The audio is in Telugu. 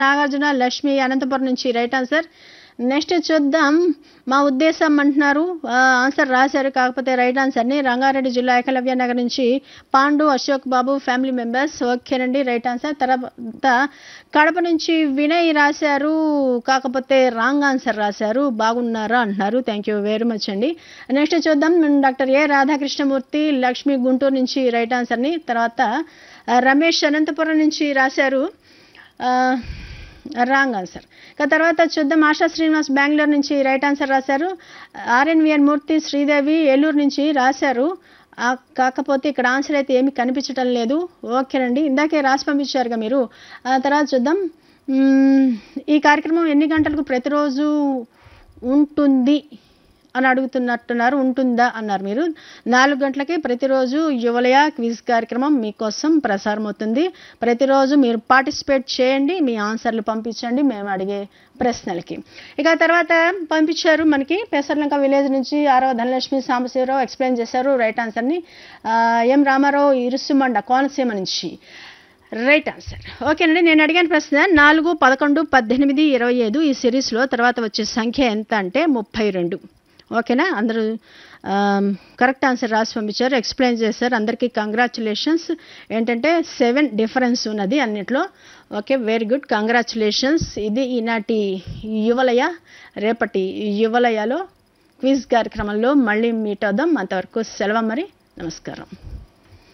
నాగార్జున లక్ష్మి అనంతపురం నుంచి రైట్ ఆన్సర్ నెక్స్ట్ చూద్దాం మా ఉద్దేశం అంటున్నారు ఆ, ఆన్సర్ రాశారు కాకపోతే రైట్ ఆన్సర్ని రంగారెడ్డి జిల్లా ఏకలవ్య నగర్ నుంచి పాండు అశోక్ బాబు ఫ్యామిలీ మెంబర్స్ ఓకేనండి రైట్ ఆన్సర్ తర్వాత కడప నుంచి వినయ్ రాశారు కాకపోతే రాంగ్ ఆన్సర్ రాశారు బాగున్నారా అంటున్నారు థ్యాంక్ యూ వెరీ మచ్ అండి నెక్స్ట్ చూద్దాం డాక్టర్ ఏ రాధాకృష్ణమూర్తి లక్ష్మి గుంటూరు నుంచి రైట్ ఆన్సర్ని తర్వాత ఆ, రమేష్ అనంతపురం నుంచి రాశారు రాంగ్ ఆన్సర్ ఇక తర్వాత చూద్దాం ఆశా శ్రీనివాస్ బెంగళూరు నుంచి రైట్ ఆన్సర్ రాశారు ఆర్ఎన్విఎన్ మూర్తి శ్రీదేవి ఏలూరు నుంచి రాశారు ఆ, కాకపోతే ఇక్కడ ఆన్సర్ అయితే ఏమీ కనిపించటం లేదు ఓకేనండి ఇందాకే రాసి పంపించారుగా మీరు ఆ తర్వాత చూద్దాం మ్మ్, ఈ కార్యక్రమం ఎన్ని గంటలకు ప్రతిరోజు ఉంటుంది అని అడుగుతున్నట్టున్నారు ఉంటుందా అన్నారు మీరు నాలుగు గంటలకి ప్రతిరోజు యువలయ క్విజ్ కార్యక్రమం మీకోసం ప్రసారం అవుతుంది ప్రతిరోజు మీరు పార్టిసిపేట్ చేయండి మీ ఆన్సర్లు పంపించండి మేము అడిగే ప్రశ్నలకి ఇక తర్వాత పంపించారు మనకి పెసర్లంక విలేజ్ నుంచి ఆరవ ధనలక్ష్మి సాంబశివరావు ఎక్స్ప్లెయిన్ చేశారు రైట్ ఆన్సర్ని ఆ, ఎం రామారావు ఇరుసుమండ కోనసీమ నుంచి రైట్ ఆన్సర్ ఓకేనండి నేను అడిగిన ప్రశ్న నాలుగు పదకొండు పద్దెనిమిది ఇరవై ఐదు ఈ సిరీస్లో తర్వాత వచ్చే సంఖ్య ఎంత అంటే ముప్పై రెండు ఓకేనా అందరూ కరెక్ట్ ఆన్సర్ రాసి పంపించారు ఎక్స్ప్లెయిన్ చేశారు అందరికీ కంగ్రాచులేషన్స్ ఏంటంటే సెవెన్ డిఫరెన్స్ ఉన్నది అన్నిట్లో ఓకే వెరీ గుడ్ కంగ్రాచులేషన్స్ ఇది ఈనాటి యువలయ రేపటి యువలయలో క్విజ్ కార్యక్రమంలో మళ్ళీ మీట్ అవుదాం అంతవరకు సెలవు మరి నమస్కారం